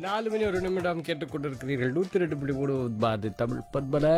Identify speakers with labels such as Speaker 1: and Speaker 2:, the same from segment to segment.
Speaker 1: நாலு மணி ஒரு நிமிடம் கேட்டுக்கொண்டிருக்கிறீர்கள் நூத்தி ரெண்டு புள்ளி மூணு பாது தமிழ் பண்பலை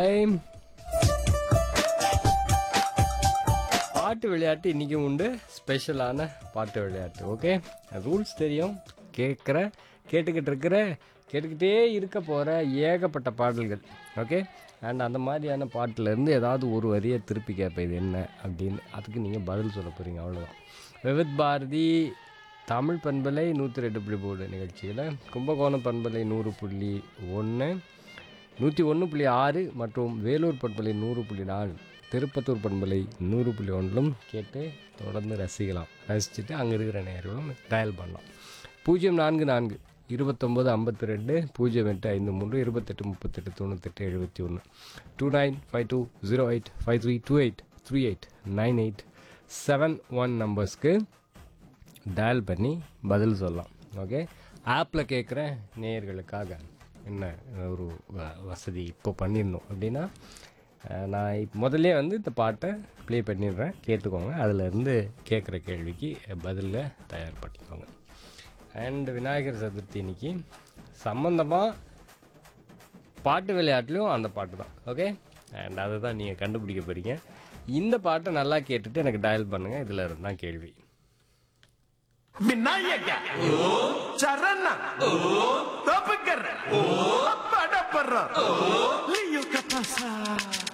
Speaker 1: பாட்டு விளையாட்டு இன்னைக்கும் உண்டு ஸ்பெஷலான பாட்டு விளையாட்டு ஓகே ரூல்ஸ் தெரியும் கேட்குற கேட்டுக்கிட்டு இருக்கிற கேட்டுக்கிட்டே இருக்க போகிற ஏகப்பட்ட பாடல்கள் ஓகே அண்ட் அந்த மாதிரியான பாட்டிலேருந்து ஏதாவது ஒரு வரியை திருப்பி கேட்பேன் இது என்ன அப்படின்னு அதுக்கு நீங்கள் பதில் சொல்ல போகிறீங்க அவ்வளோதான் விவித் பாரதி தமிழ் பண்பலை நூற்றி ரெண்டு புள்ளி மூணு நிகழ்ச்சியில் கும்பகோணம் பண்பலை நூறு புள்ளி ஒன்று நூற்றி ஒன்று புள்ளி ஆறு மற்றும் வேலூர் பண்பலை நூறு புள்ளி நாலு திருப்பத்தூர் பண்பலை நூறு புள்ளி ஒன்றிலும் கேட்டு தொடர்ந்து ரசிக்கலாம் ரசிச்சுட்டு அங்கே இருக்கிற நேர்களும் டயல் பண்ணலாம் பூஜ்ஜியம் நான்கு நான்கு இருபத்தொம்போது ஐம்பத்தி ரெண்டு பூஜ்ஜியம் எட்டு ஐந்து மூன்று இருபத்தெட்டு முப்பத்தெட்டு தொண்ணூத்தெட்டு எழுபத்தி ஒன்று two nine five two zero eight five three two eight three eight nine eight seven one நம்பர்ஸ்க்கு டயல் பண்ணி பதில் சொல்லலாம் ஓகே ஆப்பில் கேட்குற நேயர்களுக்காக என்ன ஒரு வ- வசதி இப்போ பண்ணிடணும் அப்படின்னா அஹ், நான் இப்போ முதல்ல வந்து இந்த பாட்டை ப்ளே பண்ணிடுறேன் கேட்டுக்கோங்க அதிலேருந்து கேட்குற கேள்விக்கு பதிலில் தயார் பண்ணிக்கோங்க அண்ட் விநாயகர் சதுர்த்தி இன்னைக்கு சம்மந்தமாக பாட்டு விளையாட்டுலையும் அந்த பாட்டு தான் ஓகே அண்ட் அதை தான் நீங்கள் கண்டுபிடிக்க போகிறீங்க இந்த பாட்டை நல்லா கேட்டுட்டு எனக்கு டயல் பண்ணுங்கள் இதில் இருந்தால் கேள்வி
Speaker 2: விநாயக சரண தப்புக்கற படப்படுற லியோ கபாசா